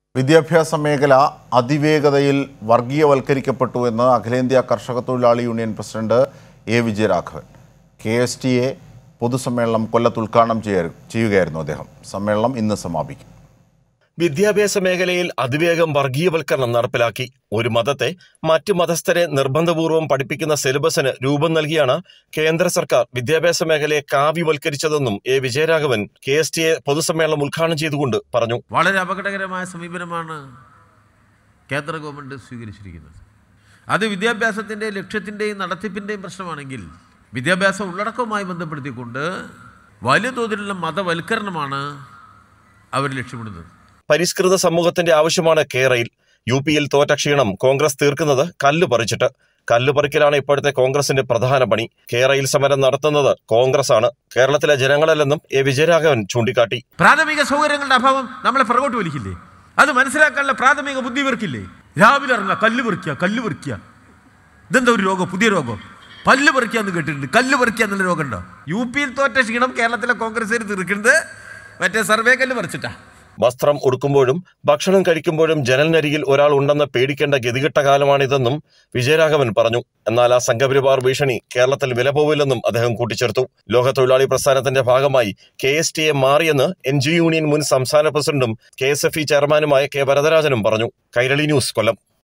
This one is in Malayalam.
വിദ്യാഭ്യാസ മേഖല അതിവേഗതയിൽ വർഗീയവൽക്കരിക്കപ്പെട്ടു എന്ന് അഖിലേന്ത്യാ കർഷക തൊഴിലാളി union president A Vijayaraghavan K S T A പൊതുസമ്മേളനം കൊല്ലത്ത് ഉദ്ഘാടനം ചെയ്യാ- ചെയ്യുകയായിരുന്നു അദ്ദേഹം സമ്മേളനം ഇന്ന് സമാപിക്കും വിദ്യാഭ്യാസ മേഖലയിൽ അതിവേഗം വർഗീയവൽക്കരണം നടപ്പിലാക്കി ഒരു മതത്തെ മറ്റു മതസ്ഥരെ നിർബന്ധപൂർവ്വം പഠിപ്പിക്കുന്ന സിലബസിന് രൂപം നൽകിയാണ് കേന്ദ്ര സർക്കാർ വിദ്യാഭ്യാസ മേഖലയെ കാവ്യവൽക്കരിച്ചതെന്നും A Vijayaraghavan K S T A പൊതുസമ്മേളനം ഉദ്ഘാടനം ചെയ്തുകൊണ്ട് പറഞ്ഞു വളരെ അപകടകരമായ സമീപനമാണ് കേന്ദ്ര ഗവൺമെൻറ് സ്വീകരിച്ചിരിക്കുന്നത് അത് വിദ്യാഭ്യാസത്തിൻ്റെ ലക്ഷ്യത്തിൻ്റെയും നടത്തിപ്പിൻ്റെയും പ്രശ്നമാണെങ്കിൽ വിദ്യാഭ്യാസ ഉള്ളടക്കവുമായി ബന്ധപ്പെടുത്തിക്കൊണ്ട് വലിയ തോതിലുള്ള മതവൽക്കരണമാണ് അവർ ലക്ഷ്യമിടുന്നത് പരിഷ്കൃത സമൂഹത്തിന്റെ ആവശ്യമാണ് കേരയിൽ യു പിയിൽ തോറ്റ ക്ഷീണം കോൺഗ്രസ് തീർക്കുന്നത് കല്ല് പറിച്ചിട്ട് കല്ല് പറിക്കലാണ് ഇപ്പോഴത്തെ കോൺഗ്രസിന്റെ പ്രധാന പണി കേരയിൽ സമരം നടത്തുന്നത് കോൺഗ്രസ് ആണ് കേരളത്തിലെ ജനങ്ങളല്ലെന്നും എ വിജയരാഘവൻ ചൂണ്ടിക്കാട്ടി പ്രാഥമിക സൗകര്യങ്ങളുടെ അഭാവം നമ്മളെ പുറകോട്ട് വലിക്കില്ലേ അത് മനസ്സിലാക്കാനുള്ള പ്രാഥമിക ബുദ്ധി ഇവർക്കില്ലേ രാവിലെ ഇറങ്ങുക കല്ല് പറിക്കുക കല്ല് പറിക്കുക ഇതെന്താ ഒരു രോഗം പുതിയ രോഗം പല്ല് പറിക്കുക എന്ന് കേട്ടിട്ടുണ്ട് കല്ല് പറിക്കുക എന്നുള്ള രോഗം ഉണ്ടോ യു പിയിൽ തോറ്റ ക്ഷീണം കേരളത്തിലെ കോൺഗ്രസ് തീർക്കുന്നത് മറ്റേ സർവേ കല്ല് പറിച്ചിട്ടാ വസ്ത്രം ഉടുക്കുമ്പോഴും ഭക്ഷണം കഴിക്കുമ്പോഴും ജനലിനരികിൽ ഒരാൾ ഉണ്ടെന്ന് പേടിക്കേണ്ട ഗതികെട്ട കാലമാണിതെന്നും വിജയരാഘവൻ പറഞ്ഞു എന്നാൽ ആ സംഘപരിവാർ ഭീഷണി കേരളത്തിൽ വില പോവില്ലെന്നും അദ്ദേഹം കൂട്ടിച്ചേർത്തു ലോക തൊഴിലാളി പ്രസ്ഥാനത്തിന്റെ ഭാഗമായി കെ എസ് ടി എ മാറിയെന്ന് എൻ ജി യൂണിയൻ മുൻ സംസ്ഥാന പ്രസിഡന്റും കെ എസ് എഫ് ഇ ചെയർമാനുമായ കെ വരദരാജനും പറഞ്ഞു കൈരളി ന്യൂസ് കൊല്ലം